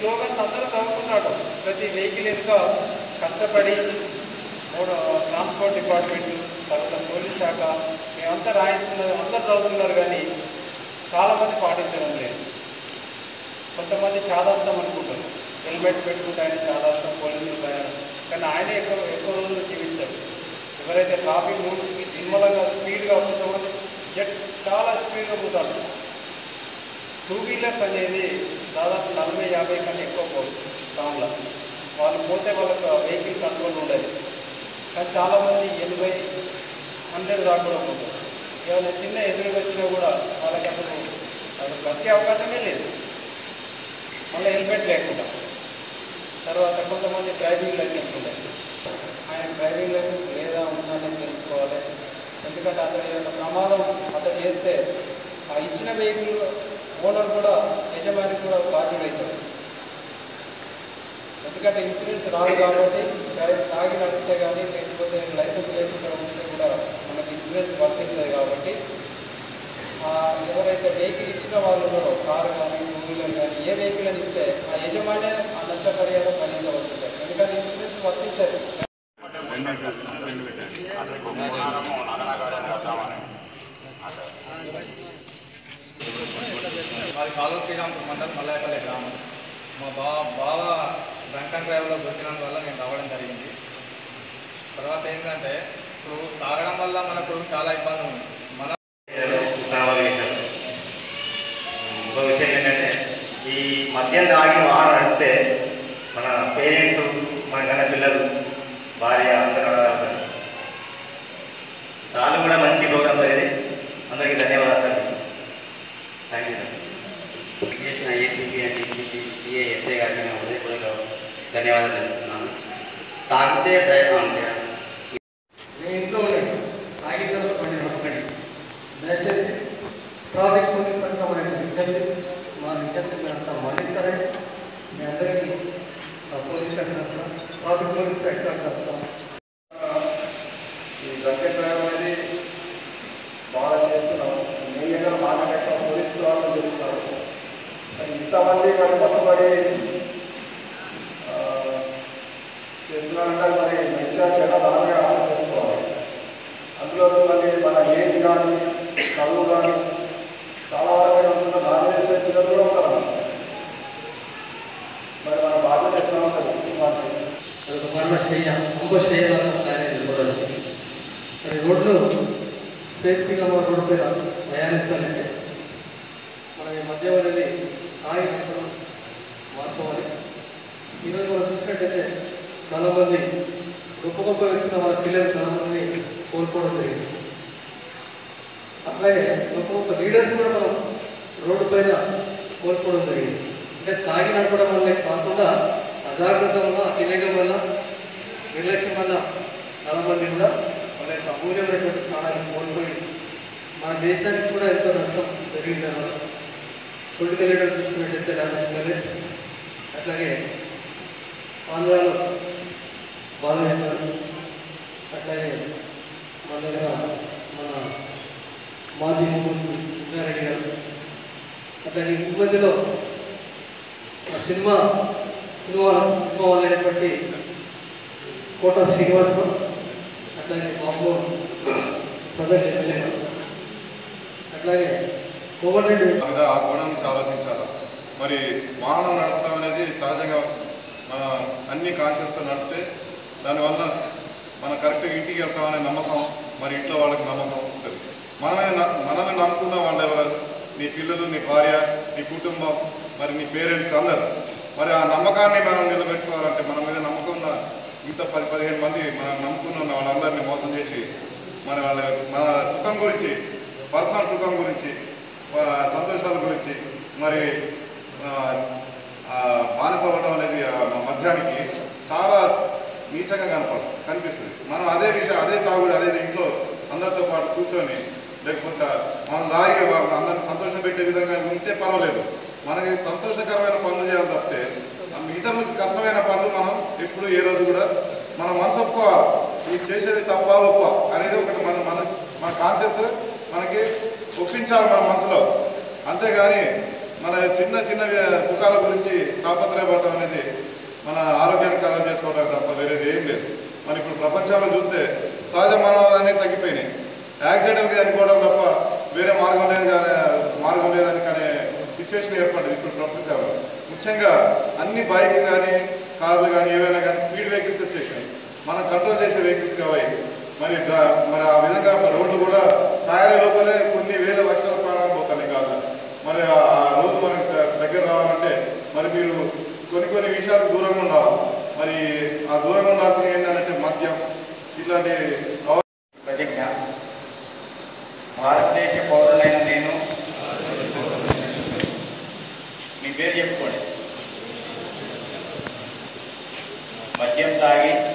Slogans అందరూ చదువుతున్నాడు ప్రతి వెహికల్ వెనుక కష్టపడి మూడు ట్రాన్స్పోర్ట్ డిపార్ట్మెంట్ తర్వాత పోలీస్ శాఖ మేమంతా రాయిస్తున్నారు అందరూ చదువుతున్నారు కానీ చాలామంది పాటించడం లేదు కొంతమంది చాదాస్తాం అనుకుంటారు హెల్మెట్ పెట్టుకుంటే ఆయన చాదాస్తాం పోలీసులు భయం కానీ ఆయనే ఎక్కువ ఎక్కువ రోజులు జీవిస్తారు ఎవరైతే ట్రాఫిక్ రూల్స్కి నిమ్మలంగా స్పీడ్గా కొంతమంది జట్ చాలా స్పీడ్గా పోతారు టూ వీలర్స్ అనేది దాదాపు నలభై యాభై కన్నా ఎక్కువ పోతుంది టౌన్లో వాళ్ళు పోతే వాళ్ళకి వెహికల్ కంట్రోల్ ఉండదు కానీ చాలామంది ఎనభై హండ్రెడ్ దాకా కూడా పోతారు ఏమైనా చిన్న ఎదురు వచ్చినా కూడా వాళ్ళకి అసలు అసలు బతికే అవకాశమే లేదు మళ్ళీ హెల్మెట్ లేకుండా తర్వాత కొంతమంది డ్రైవింగ్ లైసెన్స్ ఉంటాయి ఆయన డ్రైవింగ్ లైసెన్స్ లేదా ఉందని తెలుసుకోవాలి ఎందుకంటే అతను ఏదైనా ప్రమాదం అతను చేస్తే ఆ ఇచ్చిన వెహికల్ ఓనర్ కూడా యజమాని కూడా బాధ్యులు అవుతారు ఎందుకంటే ఇన్సూరెన్స్ రాదు కాబట్టి డ్రైవ్ తాగి నడిస్తే కానీ లేకపోతే లైసెన్స్ లేకుండా ఉంటే కూడా మనకి ఇన్సూరెన్స్ వర్తించదు కాబట్టి ఆ ఎవరైతే వెహికల్ ఇచ్చిన వాళ్ళు ఉన్నారో కారు కానీ టూ వీలర్ కానీ ఏ వెహికల్ అని ఇస్తే ఆ యజమానే ఆ నష్టపరిహారం భరించవలసిందే ఎందుకంటే ఇన్సూరెన్స్ వర్తించదు మాది కాలువ శ్రీరాంపూర్ మండలం మల్లాయపల్లి గ్రామం మా బావ బావ డ్రంక్ అండ్ డ్రైవ్లో దొరికినందు వల్ల మేము రావడం జరిగింది తర్వాత ఏంటంటే ఇప్పుడు తాగడం వల్ల మనకు చాలా ఇబ్బంది ఉంది మన తర్వాత విషయం ఇంకో విషయం ఏంటంటే ఈ మద్యం తాగి వాహనం నడిపితే మన పేరెంట్స్ మన కన్న పిల్లలు భార్య అందరూ వాళ్ళు కూడా మంచి ప్రోగ్రామ్ ఇది అందరికీ ధన్యవాదాలు సార్ థ్యాంక్ యూ సార్ చేసిన ACP and DCP CA SI గారికి మేము హృదయపూర్వక ధన్యవాదాలు తెలుపుతున్నాను తాగితే డ్రైవ్ మీ ఇంట్లో ఉండండి తాగిన తర్వాత బండి నడపండి దయచేసి ట్రాఫిక్ పోలీస్ పట్ల మన యొక్క విజ్ఞప్తి మా విజ్ఞప్తి మీరు అంతా మన్నిస్తారని మీ అందరికీ ఆ పోలీస్ శాఖ తరఫున ట్రాఫిక్ పోలీస్ శాఖ తరఫున ఈ డ్రంక్ అండ్ డ్రైవ్ అనేది బాగా చేస్తున్నాం మెయిన్గా మాట్లాడక పోలీసు వాళ్ళు చేస్తున్నారు మరి ఇంతమంది మరి పట్టుబడి ఆ, చేస్తున్నారంటే మరి మంచిగా చాలా బాగా అర్థం చేసుకోవాలి అందులో మరి మన ఏజ్ కానీ చదువు కానీ చాలా వరకు ఉంటున్న నాన్ చేసే పిల్లలు కూడా ఉంటారు మరి మన బాధ్యత ఎట్లా ఉంటుంది మనకి ఒక మరణ శ్రేయ ఇంకో శ్రేయ నిలబడాలి మరి రోడ్లు స్వేచ్ఛగా మన రోడ్డు పైన ప్రయాణించాలంటే మనం ఈ మద్యం అనేది ఆగి నడపడం మార్చుకోవాలి ఈరోజు మనం చూసినట్టయితే చాలామంది గొప్ప గొప్ప వ్యక్తులు వాళ్ళ పిల్లలు చాలామంది కోల్పోవడం జరిగింది అట్లాగే గొప్ప గొప్ప లీడర్స్ కూడా మనం రోడ్డు పైన కోల్పోవడం జరిగింది అంటే తాగి నడపడం వల్ల కాకుండా అజాగ్రత్త వల్ల అతివేగం వల్ల నిర్లక్ష్యం వల్ల చాలామంది కూడా వాళ్ళ యొక్క అమూల్యమైనటువంటి ప్రాణాలను కోల్పోయి మన దేశానికి కూడా ఎంతో నష్టం జరిగింది అన్నమాట పొలిటికల్ లీడర్ చూసుకున్నట్టయితే రాజకీయాలే అట్లాగే ఆంధ్రాలో బాలనేశ్వర్ అట్లాగే మన దగ్గర మన మాజీ ముఖ్యమంత్రి కృష్ణారెడ్డి గారు అట్లాగే ఈ మధ్యలో ఆ సినిమా సినిమా సినిమా వాళ్ళైనటువంటి కోట శ్రీనివాసరావు అట్లాగే బాబు ప్రజెంట్ ఎమ్మెల్యే గారు. అట్లాగే కోమటిరెడ్డి మీద ఆ కోణం నుంచి ఆలోచించాలి మరి వాహనం నడపడం అనేది సహజంగా మన అన్ని కాన్షియస్తో నడిపితే దానివల్ల మనం కరెక్ట్గా ఇంటికి వెళ్తామనే నమ్మకం మరి ఇంట్లో వాళ్ళకి నమ్మకం ఉంటుంది మనమే న- మనల్ని నమ్ముకున్న వాళ్ళు ఎవరు నీ పిల్లలు నీ భార్య నీ కుటుంబం మరి నీ పేరెంట్స్ అందరు మరి ఆ నమ్మకాన్ని మనం నిలబెట్టుకోవాలంటే మన మీద నమ్మకం ఉన్న మిగతా పది పదిహేను మంది మనం నమ్ముకున్న ఉన్న వాళ్ళందరినీ మోసం చేసి మన వాళ్ళ మన సుఖం గురించి పర్సనల్ సుఖం గురించి వా- సంతోషాల గురించి మరి ఆ, ఆ, బానిస అవ్వడం అనేది ఆ మద్యానికి చాలా నీచంగా కనపడుతుంది కనిపిస్తుంది మనం అదే విషయం అదే తాగుడు అదే ఇంట్లో అందరితో పాటు కూర్చొని లేకపోతే మనం దాగి వాళ్ళని అందరిని సంతోషపెట్టే విధంగా ఉంటే పర్వాలేదు మనకి సంతోషకరమైన పనులు చేయాలి తప్పితే ఆ ఇతరులకు కష్టమైన పనులు మనం ఎప్పుడు ఏ రోజు కూడా మనం మనసు ఒప్పుకోవాలి ఇది చేసేది తప్ప ఒప్ప అనేది ఒకటి మన మన మన కాన్షియస్ మనకి ఒప్పించాలి మన మనసులో అంతేగాని మన చిన్న చిన్న సుఖాల గురించి తాపత్రయపడటం అనేది మన ఆరోగ్యాన్ని ఖరాబ్ చేసుకోవడం తప్ప వేరేది ఏం లేదు మన ఇప్పుడు ప్రపంచంలో చూస్తే సహజ మరణాలు అనేవి తగ్గిపోయినాయి యాక్సిడెంట్కి చనిపోవడం తప్ప వేరే మార్గం లేదు కానీ మార్గం లేదని కానీ సిచ్యువేషన్ ఏర్పడింది ఇప్పుడు ప్రపంచంలో ముఖ్యంగా అన్ని బైక్స్ కానీ కార్లు కానీ ఏవైనా కానీ స్పీడ్ వెహికల్స్ వచ్చేసాయి మనం కంట్రోల్ చేసే వెహికల్స్ కావాలి మరి డా- మరి ఆ విధంగా మరి రోడ్లు కూడా తయారై లోపలే కొన్ని వేల లక్షల ప్రాణాలు పోతాయి కార్లు మరి ఆ ఆ రోజు మనకి ద- దగ్గర రావాలంటే మరి మీరు కొన్ని కొన్ని విషయాలకు దూరంగా ఉండాలి మరి ఆ దూరంగా ఉండాల్సిన ఏంటంటే మద్యం ఇట్లాంటి అవ- ప్రతిజ్ఞ భారతదేశ పౌరులైన నేను మీ పేరు చెప్పుకోండి మద్యం తాగి